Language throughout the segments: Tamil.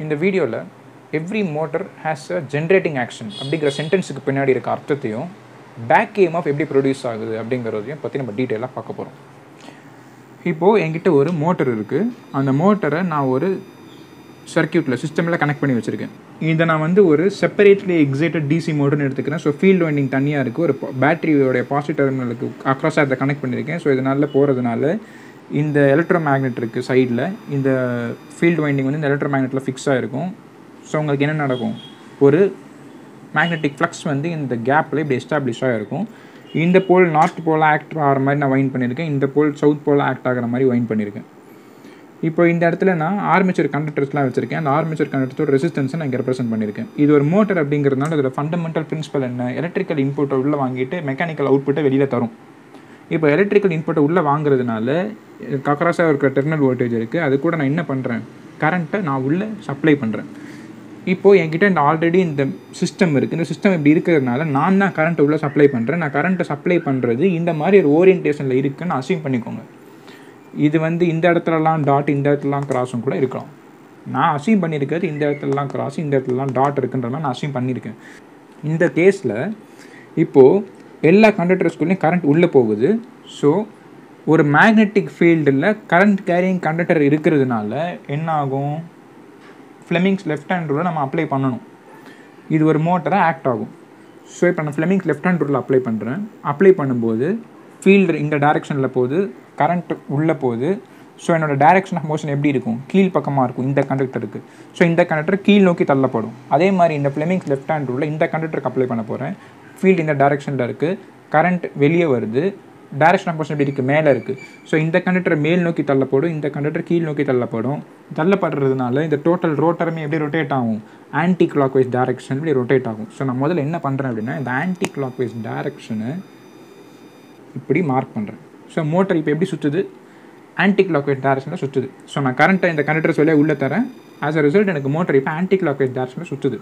இந்த வீடியோவில் every motor has a generating action அப்படிங்கிற சென்டென்ஸுக்கு பின்னாடி இருக்க அர்த்தத்தையும் பேக் EMF எப்படி ப்ரொடியூஸ் ஆகுது அப்படிங்கிறதையும் பற்றி நம்ம டீட்டெயிலாக பார்க்க போகிறோம் இப்போது என்கிட்ட ஒரு மோட்டர் இருக்குது அந்த மோட்டரை நான் ஒரு சர்க்கியூட்டில் சிஸ்டமில் கனெக்ட் பண்ணி வச்சுருக்கேன் இதை நான் வந்து ஒரு செப்பரேட்லி எக்ஸைட்டட் டிசி மோட்டர்னு எடுத்துக்கிறேன் ஸோ ஃபீல்டு வைண்டிங் தனியாக இருக்குது ஒரு பேட்டரியோடைய பாசிட்டிவ் டெர்மினலுக்கு அக்ராஸாக அதை கனெக்ட் பண்ணியிருக்கேன் ஸோ இதனால் போகிறதுனால இந்த எலக்ட்ரோ மேக்னெட் இருக்குது சைடில் இந்த ஃபீல்டு வைண்டிங் வந்து இந்த எலக்ட்ரோ மேக்னெட்டில் ஃபிக்ஸாக இருக்கும் ஸோ உங்களுக்கு என்ன நடக்கும் ஒரு மேக்னெட்டிக் ஃப்ளக்ஸ் வந்து இந்த கேப்பில் இப்படி எஸ்டாப்ளிஷாக இருக்கும் இந்த போல் நார்த் போல் ஆக்ட் ஆகிற மாதிரி நான் வைன் பண்ணியிருக்கேன் இந்த போல் சவுத் போல் ஆக்ட் ஆகிற மாதிரி வைன் பண்ணியிருக்கேன் இப்போ இந்த இடத்துல நான் ஆர்மேச்சர் கண்டக்டர்ஸ்லாம் வச்சிருக்கேன் அந்த ஆர்மேச்சர் கண்டக்டரோட ரெசிஸ்டன்ஸை நான் இங்கே ரெப்ரசென்ட் பண்ணியிருக்கேன் இது ஒரு மோட்டர் அப்படிங்கிறதுனால இதோட ஃபண்டமெண்டல் பிரின்சிபல் என்ன எலக்ட்ரிக்கல் இன்புட்டை உள்ளே வாங்கிட்டு மெக்கானிக்கல் அவுட்புட்டை வெளியில் தரும் இப்போ எலக்ட்ரிக்கல் இன்புட்டை உள்ளே வாங்குறதுனால கக்கராஸாக இருக்கிற டெர்மினல் வோல்டேஜ் இருக்குது அது கூட நான் என்ன பண்ணுறேன் கரண்ட்டை நான் உள்ளே சப்ளை பண்ணுறேன் இப்போது என்கிட்ட இந்த ஆல்ரெடி இந்த சிஸ்டம் இருக்குது இந்த சிஸ்டம் இப்படி இருக்கிறதுனால நான் தான் கரண்ட்டை உள்ளே சப்ளை பண்ணுறேன் நான் கரண்ட்டை சப்ளை பண்ணுறது இந்த மாதிரி ஒரு ஓரியன்டேஷனில் இருக்குன்னு அசீவ் பண்ணிக்கோங்க இது வந்து இந்த இடத்துலலாம் டாட் இந்த இடத்துலலாம் கிராஸும் கூட இருக்கலாம் நான் அசீவ் பண்ணியிருக்கிறது இந்த இடத்துலலாம் கிராஸ் இந்த இடத்துலலாம் டாட் இருக்குன்ற மாதிரி நான் அசீவ் பண்ணியிருக்கேன் இந்த கேஸில் இப்போது எல்லா கண்டக்டர்ஸ்குள்ளேயும் கரண்ட் உள்ளே போகுது ஸோ ஒரு மேக்னெட்டிக் ஃபீல்டில் கரண்ட் கேரியிங் கண்டக்டர் இருக்கிறதுனால என்ன ஆகும் ஃப்ளெமிங்ஸ் லெஃப்ட் ஹேண்ட் ரூலை நம்ம அப்ளை பண்ணணும் இது ஒரு மோட்டராக ஆக்ட் ஆகும் ஸோ இப்போ நான் ஃப்ளெமிங்ஸ் லெஃப்ட் ஹேண்ட் ரூலில் அப்ளை பண்ணுறேன் அப்ளை பண்ணும்போது ஃபீல்டு இந்த டைரெக்ஷனில் போகுது கரண்ட் உள்ளே போகுது ஸோ என்னோட டைரெக்ஷன் ஆஃப் மோஷன் எப்படி இருக்கும் கீழ் பக்கமாக இருக்கும் இந்த கண்டக்டருக்கு ஸோ இந்த கண்டக்டர் கீழ் நோக்கி தள்ளப்படும் அதே மாதிரி இந்த ஃப்ளெமிங்ஸ் லெஃப்ட் ஹேண்ட் ரூலில் இந்த கண்டக்டருக்கு அப்ளை பண்ண போகிறேன் ஃபீல்டு இந்த டைரெக்ஷனில் இருக்குது கரண்ட் வெளியே வருது டைரக்ஷன் ஆஃப் மோஷன் எப்படி இருக்குது மேலே இருக்குது ஸோ இந்த கண்டக்டர் மேல் நோக்கி தள்ளப்படும் இந்த கண்டக்டர் கீழ் நோக்கி தள்ளப்படும் தள்ளப்படுறதுனால இந்த டோட்டல் ரோட்டருமே எப்படி ரொட்டேட் ஆகும் ஆன்டி கிளாக் வைஸ் டேரக்ஷன் இப்படி ரொட்டேட் ஆகும் ஸோ நான் முதல்ல என்ன பண்ணுறேன் அப்படின்னா இந்த ஆன்டி கிளாக் வைஸ் டேரக்ஷனை இப்படி மார்க் பண்ணுறேன் ஸோ மோட்டர் இப்போ எப்படி சுற்றுது ஆன்டி கிளாக் வைஸ் டேரக்ஷனில் சுற்றுது ஸோ நான் கரண்ட்டை இந்த கண்டக்டர்ஸ் வழியாக உள்ளே தரேன் ஆஸ் அ ரிசல்ட் எனக்கு மோட்டர் இப்போ ஆன்டி கிளாக் வைஸ் டேரக்ஷனில் சுற்றுது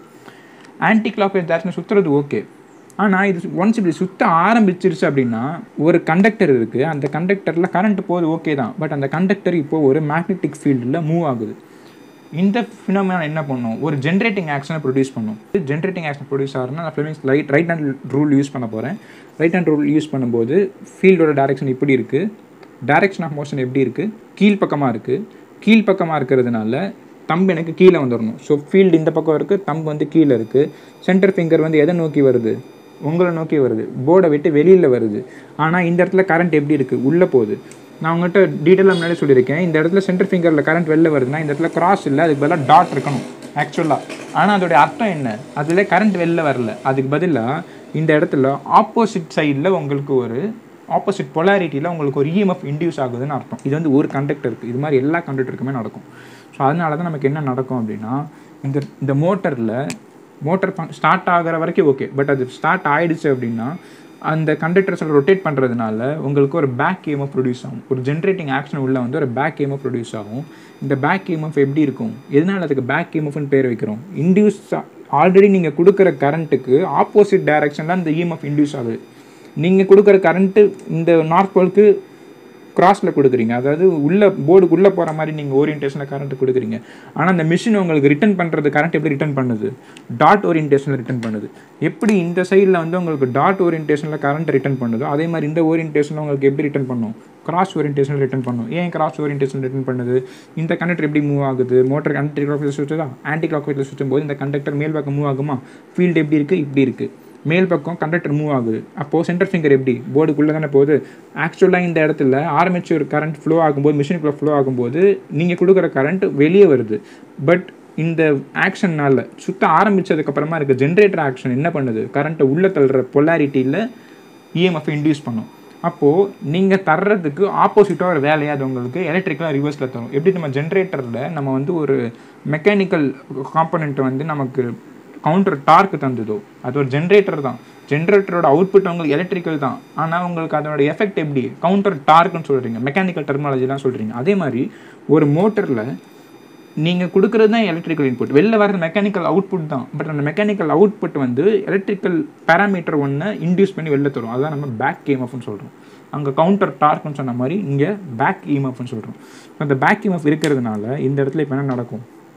ஆன்டி கிளாக் வைஸ் டேரக்ஷனில் சுற்றுறது ஓகே ஆனால் இது ஒன்ஸ் இப்படி சுற்ற ஆரம்பிச்சிருச்சு அப்படின்னா ஒரு கண்டக்டர் இருக்குது அந்த கண்டக்டரில் கரண்ட் போகுது ஓகே தான் பட் அந்த கண்டக்டர் இப்போது ஒரு மேக்னெட்டிக் ஃபீல்டில் மூவ் ஆகுது இந்த ஃபினோமினா என்ன பண்ணும் ஒரு ஜென்ரேட்டிங் ஆக்ஷனை ப்ரொடியூஸ் பண்ணும் ஜென்ரேட்டிங் ஆக்ஷன் ப்ரொடியூஸ் ஆகுதுன்னா நான் Fleming's right right hand rule use பண்ண போகிறேன் ரைட் ஹேண்ட் ரூல் யூஸ் பண்ணும்போது ஃபீல்டோட டேரெக்ஷன் இப்படி இருக்குது டேரெக்ஷன் ஆஃப் மோஷன் எப்படி இருக்குது கீழ் பக்கமாக இருக்குது கீழ் பக்கமாக இருக்கிறதுனால தம்பு எனக்கு கீழே வந்துடணும் ஸோ ஃபீல்டு இந்த பக்கம் இருக்குது தம்பு வந்து கீழே இருக்குது சென்டர் ஃபிங்கர் வந்து எதை நோக்கி வருது உங்களை நோக்கி வருது போர்டை விட்டு வெளியில் வருது ஆனால் இந்த இடத்துல கரண்ட் எப்படி இருக்குது உள்ளே போகுது நான் உங்கள்கிட்ட டீட்டெயிலாக முன்னாடி சொல்லியிருக்கேன் இந்த இடத்துல சென்டர் ஃபிங்கரில் கரண்ட் வெளில வருதுன்னா இந்த இடத்துல கிராஸ் இல்லை அதுக்கு பதிலாக டாட் இருக்கணும் ஆக்சுவலாக ஆனால் அதோடைய அர்த்தம் என்ன அதில் கரண்ட் வெளில வரல அதுக்கு பதிலாக இந்த இடத்துல ஆப்போசிட் சைடில் உங்களுக்கு ஒரு ஆப்போசிட் பொலாரிட்டியில் உங்களுக்கு ஒரு இஎம்எஃப் இன்டியூஸ் ஆகுதுன்னு அர்த்தம் இது வந்து ஒரு கண்டக்டருக்கு இது மாதிரி எல்லா கண்டக்டருக்குமே நடக்கும் ஸோ அதனால தான் நமக்கு என்ன நடக்கும் அப்படின்னா இந்த இந்த மோட்டரில் மோட்டர் ஸ்டார்ட் ஆகிற வரைக்கும் ஓகே பட் அது ஸ்டார்ட் ஆகிடுச்சு அப்படின்னா அந்த கண்டக்டர்ஸில் ரொட்டேட் பண்ணுறதுனால உங்களுக்கு ஒரு பேக் EMF ப்ரொடியூஸ் ஆகும் ஒரு ஜென்ரேட்டிங் ஆக்ஷன் உள்ள வந்து ஒரு பேக் EMF ப்ரொடியூஸ் ஆகும் இந்த பேக் EMF எப்படி இருக்கும் எதனால் அதுக்கு பேக் EMFன்னு பேர் வைக்கிறோம் இன்டியூஸ் ஆல்ரெடி நீங்கள் கொடுக்குற கரண்ட்டுக்கு ஆப்போசிட் டைரக்ஷனில் அந்த இஎம்எஃப் இன்டியூஸ் ஆகுது நீங்கள் கொடுக்குற கரண்ட்டு இந்த நார்த் போலுக்கு கிராஸில் கொடுக்குறீங்க அதாவது உள்ள போர்டுக்கு உள்ளே போகிற மாதிரி நீங்கள் ஓரியன்டேஷனில் கரண்ட் கொடுக்குறீங்க ஆனால் அந்த மிஷின் உங்களுக்கு ரிட்டர்ன் பண்ணுறது கரண்ட் எப்படி ரிட்டர்ன் பண்ணுது டாட் ஓரியன்டேஷனில் ரிட்டர்ன் பண்ணுது எப்படி இந்த சைடில் வந்து உங்களுக்கு டாட் ஓரியன்டேஷனில் கரண்ட் ரிட்டர்ன் பண்ணுதோ அதே மாதிரி இந்த ஓரியன்டேஷனில் உங்களுக்கு எப்படி ரிட்டர்ன் பண்ணும் கிராஸ் ஓரியன்டேஷனில் ரிட்டர்ன் பண்ணும் ஏன் கிராஸ் ஓரியன்டேஷன் ரிட்டர்ன் பண்ணுது இந்த கண்டக்டர் எப்படி மூவ் ஆகுது மோட்டர் ஆன்டி கிளாக் வைஸ் சுற்றுதா ஆன்டி கிளாக் வைஸில் சுற்றும் போது இந்த கண்டக்டர் மேல் பக்கம் மூவ் ஆகுமா ஃபீல்டு எப்படி இருக்குது இப்படி இருக்குது மேல் பக்கம் கண்டக்டர் மூவ் ஆகுது அப்போது சென்டர் ஃபிங்கர் எப்படி போர்டுக்குள்ளே தானே போகுது ஆக்சுவலாக இந்த இடத்துல ஆர்மேச்சர் கரண்ட் ஃப்ளோ ஆகும்போது மிஷினுக்குள்ளே ஃப்ளோ ஆகும்போது நீங்கள் கொடுக்குற கரண்ட் வெளியே வருது பட் இந்த ஆக்ஷன்னால் சுத்த ஆரம்பித்ததுக்கப்புறமா இருக்க ஜென்ரேட்டர் ஆக்ஷன் என்ன பண்ணுது கரண்ட்டை உள்ளே தள்ளுற பொலாரிட்டியில் இஎம்எஃப் இன்டியூஸ் பண்ணும் அப்போது நீங்கள் தர்றதுக்கு ஆப்போசிட்டாக ஒரு வேலையாக அது உங்களுக்கு எலக்ட்ரிக்கலாக ரிவர்ஸில் தரும் எப்படி நம்ம ஜென்ரேட்டரில் நம்ம வந்து ஒரு மெக்கானிக்கல் காம்பனண்ட்டை வந்து நமக்கு கவுண்டர் டார்க் தந்ததோ அது ஒரு ஜென்ரேட்டர் தான் ஜென்ரேட்டரோட அவுட்புட் உங்களுக்கு எலக்ட்ரிக்கல் தான் ஆனால் உங்களுக்கு அதோட எஃபெக்ட் எப்படி கவுண்டர் டார்க்னு சொல்கிறீங்க மெக்கானிக்கல் டெர்மாலஜிலாம் சொல்கிறீங்க அதே மாதிரி ஒரு மோட்டரில் நீங்கள் கொடுக்குறது தான் எலக்ட்ரிக்கல் இன்புட் வெளில வர மெக்கானிக்கல் அவுட்புட் தான் பட் அந்த மெக்கானிக்கல் அவுட்புட் வந்து எலக்ட்ரிக்கல் பேராமீட்டர் ஒன்று இன்டியூஸ் பண்ணி வெளில தரும் அதான் நம்ம பேக் கேம்எஃப்னு சொல்கிறோம் அங்கே கவுண்டர் டார்க்னு சொன்ன மாதிரி இங்கே பேக் இஎம்எஃப்னு சொல்கிறோம் அந்த பேக் இஎம்எஃப் இருக்கிறதுனால இந்த இடத்துல இப்போ என்ன நடக்கும்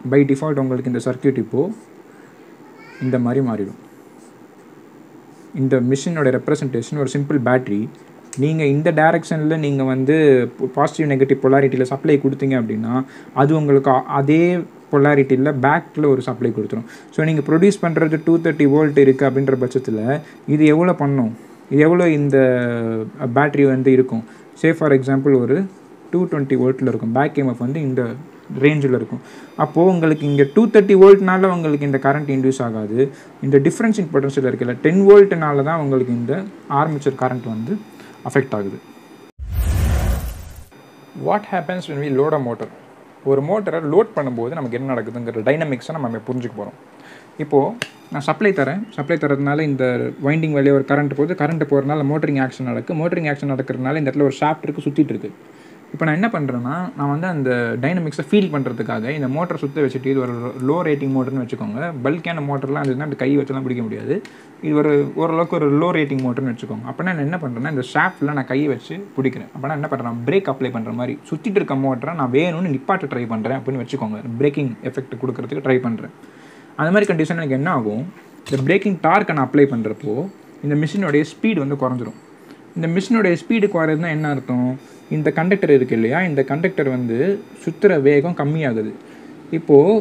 பை டிஃபால்ட் உங்களுக்கு இந்த சர்க்கியூட் இப்போது இந்த மாதிரி மாறிடும் இந்த மிஷினோட ரெப்ரசன்டேஷன் ஒரு சிம்பிள் பேட்ரி நீங்கள் இந்த டைரக்ஷனில் நீங்கள் வந்து பாசிட்டிவ் நெகட்டிவ் பொலாரிட்டியில் சப்ளை கொடுத்தீங்க அப்படின்னா அது உங்களுக்கு அ- அதே பொலாரிட்டியில் பேக்கில் ஒரு சப்ளை கொடுத்துரும் ஸோ நீங்கள் ப்ரொடியூஸ் பண்ணுறது டூ தேர்ட்டி வோல்ட் இருக்குது அப்படின்ற பட்சத்தில் இது எவ்வளோ பண்ணும் இது எவ்வளோ இந்த பேட்ரி வந்து இருக்கும் சே ஃபார் எக்ஸாம்பிள் ஒரு டூ டுவெண்ட்டி வோல்ட்டில் இருக்கும் பேக் எம்எஃப் வந்து இந்த ரேஞ்சில் இருக்கும் அப்போது உங்களுக்கு இங்கே டூ தேர்ட்டி வோல்ட்னால உங்களுக்கு இந்த கரண்ட் இன்டியூஸ் ஆகாது இந்த டிஃப்ரென்ஸ் இன் பொட்டன்ஷியல் இருக்குல்ல டென் வோல்ட்னால தான் உங்களுக்கு இந்த ஆர்மேச்சர் கரண்ட் வந்து அஃபெக்ட் ஆகுது what happens when we load a motor ஒரு மோட்டரை லோட் பண்ணும்போது நமக்கு என்ன நடக்குதுங்கிற டைனமிக்ஸை நம்ம புரிஞ்சுக்க போகிறோம் இப்போது நான் சப்ளை தரேன் சப்ளை தரதுனால இந்த வைண்டிங் வழியாக ஒரு கரண்ட் போகுது கரண்ட் போகிறதுனால மோட்டரிங் ஆக்ஷன் நடக்கு மோட்டரிங் ஆக்ஷன் நடக்கிறதுனால இந்த இடத்துல ஒரு ஷாஃப்ட் இருக்குது சுற்றிட்டு இருக்கு இப்போ நான் என்ன பண்ணுறேன்னா நான் வந்து அந்த டைனமிக்ஸை ஃபீல் பண்ணுறதுக்காக இந்த மோட்டரை சுற்ற வச்சுட்டு இது ஒரு லோ ரேட்டிங் மோட்டர்னு வச்சுக்கோங்க பல்கான மோட்டர்லாம் இருந்துச்சுன்னா அந்த கை வச்செல்லாம் பிடிக்க முடியாது இது ஒரு ஓரளவுக்கு ஒரு லோ ரேட்டிங் மோட்டர்னு வச்சுக்கோங்க அப்போ நான் என்ன பண்ணுறேன்னா இந்த ஷாஃப்டில் நான் கையை வச்சு பிடிக்கிறேன் அப்போ நான் என்ன பண்ணுறேன் பிரேக் அப்ளை பண்ணுற மாதிரி சுற்றிட்டு இருக்க மோட்டரை நான் வேணும்னு நிப்பாட்ட ட்ரை பண்ணுறேன் அப்படின்னு வச்சுக்கோங்க பிரேக்கிங் எஃபெக்ட் கொடுக்கறதுக்கு ட்ரை பண்ணுறேன் அந்த மாதிரி கண்டிஷன் எனக்கு என்ன ஆகும் இந்த பிரேக்கிங் டார்க்கை நான் அப்ளை பண்ணுறப்போ இந்த மிஷினோடைய ஸ்பீடு வந்து குறைஞ்சிரும் இந்த மிஷினோடைய ஸ்பீடு குறையுதுன்னா என்ன அர்த்தம் இந்த கண்டக்டர் இருக்கு இல்லையா இந்த கண்டக்டர் வந்து சுற்றுற வேகம் கம்மியாகுது இப்போது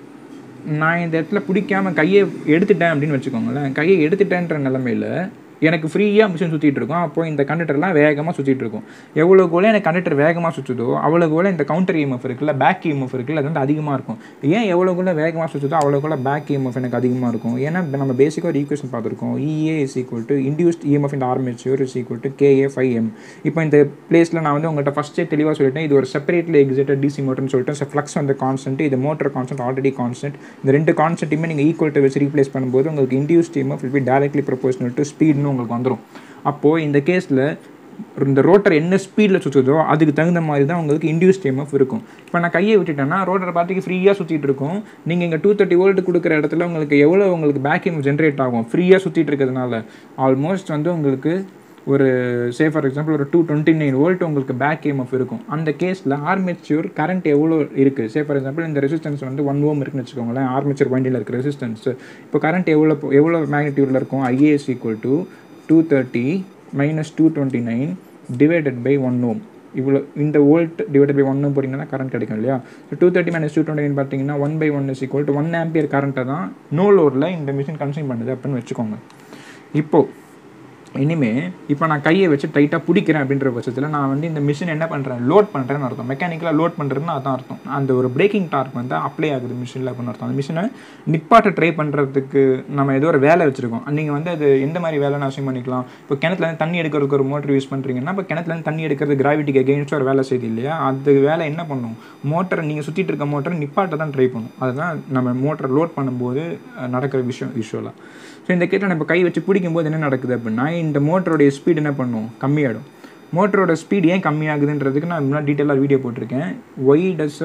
நான் இந்த இடத்துல பிடிக்காம கையை எடுத்துட்டேன் அப்படின்னு வச்சுக்கோங்களேன் கையை எடுத்துட்டேன்ற நிலமையில எனக்கு ஃப்ரீயாக மிஷின் சுற்றிட்டு இருக்கும் அப்போ இந்த கண்டக்டர்லாம் வேகமாக சுற்றிட்டு இருக்கும் எவ்வளோ கூட எனக்கு கண்டக்டர் வேகமாக சுற்றுதோ அவ்வளோ கூட இந்த கவுண்டர் இஎம்எஃப் இருக்குல்ல பேக் இஎம்எஃப் இருக்குல்ல அது வந்து அதிகமாக இருக்கும் ஏன் எவ்வளோ கூட வேகமாக சுற்றுதோ அவ்வளோ கூட பேக் இஎம்எஃப் எனக்கு அதிகமாக இருக்கும் ஏன்னா இப்ப நம்ம பேசிக்காக ஒரு ஈக்குவேஷன் பார்த்துருக்கோம் EA is equal to induced EMF இந்த armature is equal to KA five M இப்போ இந்த பிளேஸில் நான் வந்து உங்கள்கிட்ட ஃபஸ்ட்டே தெளிவாக சொல்லிட்டேன் இது ஒரு செப்பரேட்லி எக்ஸிட்டட் டிசி மோட்டர்னு சொல்லிட்டு ஃப்ளக்ஸ் வந்து கான்ஸ்டன்ட் இது மோட்டர் கான்ஸ்டன்ட் ஆல்ரெடி கான்ஸ்டன்ட் இந்த ரெண்டு கான்ஸ்டன்ட்டையுமே நீங்கள் ஈக்குவல் டு வச்சு ரீப்ளேஸ் பண்ணும்போது உங்களுக்கு induced EMF will be directly proportional to ஸ்பீட்னு உங்களுக்கு வந்துடும் அப்போது இந்த கேஸில் இந்த ரோட்டர் என்ன ஸ்பீடில் சுற்றுதோ அதுக்கு தகுந்த மாதிரி தான் உங்களுக்கு இண்டியூஸ் டிஎம்எஃப் இருக்கும் இப்போ நான் கையை விட்டுட்டேன்னா ரோட்டர் பார்த்துக்கு ஃப்ரீயாக சுற்றிட்டு இருக்கும் நீங்கள் இங்கே டூ தேர்ட்டி வோல்ட் கொடுக்குற இடத்துல உங்களுக்கு எவ்வளோ உங்களுக்கு பேக் எம் ஜென்ரேட் ஆகும் ஃப்ரீயாக சுற்றிட்டு இருக்கிறதுனால ஆல்மோஸ்ட் வந்து உங்களுக்கு ஒரு சே ஃபார் எக்ஸாம்பிள் ஒரு டூ டுவெண்ட்டி நைன் வோல்ட் உங்களுக்கு பேக் எம்எஃப் இருக்கும் அந்த கேஸில் ஆர்மேச்சூர் கரண்ட் எவ்வளோ இருக்குது சே ஃபார் எக்ஸாம்பிள் இந்த ரெசிஸ்டன்ஸ் வந்து ஒன் ஓம் இருக்குன்னு வச்சுக்கோங்களேன் ஆர்மேச்சர் வண்டியில் இருக்க ரெசிஸ்டன்ஸ் இப்போ கரண்ட் எவ்வளோ எவ்வளோ மேக்னிடியூடில் இருக்கும் IAS equal to two thirty minus two twenty nine divided by one ohm இவ்வளோ இந்த வோல்ட் டிவைட் பை ஒன்று போட்டிங்கன்னா கரண்ட் கிடைக்கும் இல்லையா so two thirty minus two twenty nine பார்த்தீங்கன்னா one by one is equal to one ampere கரண்ட்டை தான் நோ லோடில் இந்த மிஷின் கன்சியூம் பண்ணுது அப்படின்னு வச்சுக்கோங்க இப்போது இனிமே இப்போ நான் கையை வச்சு டைட்டாக பிடிக்கிறேன் அப்படின்ற பட்சத்தில் நான் வந்து இந்த மிஷின் என்ன பண்ணுறேன் லோட் பண்ணுறேன்னு அர்த்தம் மெக்கானிக்கலாக லோட் பண்ணுறதுன்னு அதான் அர்த்தம் அந்த ஒரு பிரேக்கிங் டார்க் வந்து அப்ளை ஆகுது மிஷினில் அப்படின்னு அர்த்தம் அந்த மிஷினை நிப்பாட்ட ட்ரை பண்ணுறதுக்கு நம்ம ஏதோ ஒரு வேலை வச்சுருக்கோம் நீங்கள் வந்து அது எந்த மாதிரி வேலைன்னு அவசியம் பண்ணிக்கலாம் இப்போ கிணத்துலேருந்து தண்ணி எடுக்கிறதுக்கு ஒரு மோட்டர் யூஸ் பண்ணுறீங்கன்னா இப்போ கிணத்துலேருந்து தண்ணி எடுக்கிறது கிராவிட்டிக்கு அகெயின்ஸ்ட் ஒரு வேலை செய்யுது இல்லையா அது வேலை என்ன பண்ணும் மோட்டரை நீங்கள் சுற்றிட்டு இருக்க மோட்டரை நிப்பாட்ட தான் ட்ரை பண்ணும் அதுதான் நம்ம மோட்டரை லோட் பண்ணும்போது அஹ், நடக்கிற விஷயம் யூஸ்வலாக ஸோ இந்த கேட்டில் நம்ம கை வச்சு பிடிக்கும்போது என்ன நடக்குது அப்படின்னா இந்த மோட்டருடைய ஸ்பீடு என்ன பண்ணும் கம்மியாயிடும் மோட்டரோட ஸ்பீடு ஏன் கம்மியாகுதுன்றதுக்கு நான் முன்னாடி டீட்டெயிலாக வீடியோ போட்டிருக்கேன் why does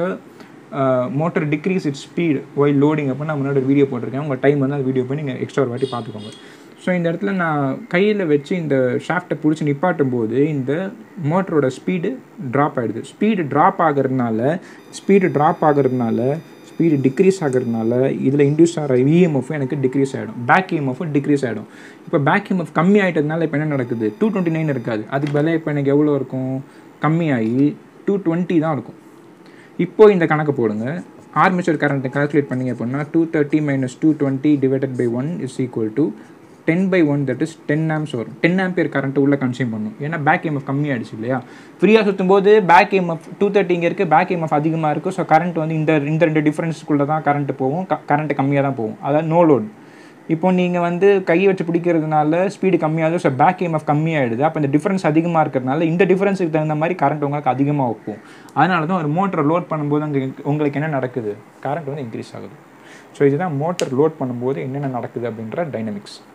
motor decrease it speed why loading அப்போ நான் முன்னாடி வீடியோ போட்டிருக்கேன் உங்கள் டைம் வந்து அந்த வீடியோ போய் நீங்கள் எக்ஸ்ட்ரா ஒரு வாட்டி பார்த்துக்கோங்க ஸோ இந்த இடத்துல நான் கையில் வச்சு இந்த ஷாஃப்ட்டை பிடிச்சி நிப்பாட்டும் போது இந்த மோட்டரோட ஸ்பீடு ட்ராப் ஆகிடுது ஸ்பீடு ட்ராப் ஆகிறதுனால ஸ்பீடு ட்ராப் ஆகிறதுனால ஸ்பீடு டிக்ரீஸ் ஆகிறதுனால இதில் இன்டியூஸ் ஆகிற இஎம்எஃப் எனக்கு டிக்ரீஸ் ஆகிடும் பேக் இஎம்எஃப் டிக்ரீஸ் ஆகிடும் இப்போ பேக் இஎம்எஃப் கம்மி ஆகிட்டதுனால இப்போ என்ன நடக்குது டூ டுவெண்ட்டி நைன் இருக்காது அதுக்கு பதிலாக இப்போ எனக்கு எவ்வளோ இருக்கும் கம்மியாகி டூ டுவெண்ட்டி தான் இருக்கும் இப்போ இந்த கணக்கு போடுங்க ஆர்மேச்சர் கரண்ட்டை கால்குலேட் பண்ணீங்க அப்படின்னா two thirty minus two twenty divided by one is equal to ten by one that is ten amps வரும் டென் ஆம்பியர் கரண்ட் உள்ள கன்சியூம் பண்ணும் ஏன்னா பேக் எம்எஃப் கம்மியாயிடுச்சு இல்லையா ஃப்ரீயாக சுற்றும் போது பேக் எம்எஃப் டூ தேர்ட்டி இங்கே இருக்குது பேக் எம்எஃப் அதிகமாக இருக்குது ஸோ கரண்ட் வந்து இந்த இந்த ரெண்டு டிஃப்ரென்ஸ்க்குள்ளே தான் கரண்ட் போகும் கரண்ட் கம்மியாக தான் போகும் அதாவது நோ லோட் இப்போ நீங்கள் வந்து கையை வச்சு பிடிக்கிறதுனால ஸ்பீடு கம்மியாகுது ஸோ பேக் எம்எஃப் கம்மியாயிடுது அப்போ இந்த டிஃப்ரென்ஸ் அதிகமாக இருக்கிறதுனால இந்த டிஃப்ரென்ஸுக்கு தகுந்த மாதிரி கரண்ட் உங்களுக்கு அதிகமாக வைப்போம் அதனால தான் ஒரு மோட்டரை லோட் பண்ணும்போது அங்கே உங்களுக்கு என்ன நடக்குது கரண்ட் வந்து இன்க்ரீஸ் ஆகுது ஸோ இதுதான் மோட்டர் லோட் பண்ணும்போது என்னென்ன நடக்குது அப்படின்ற டைனமிக்ஸ்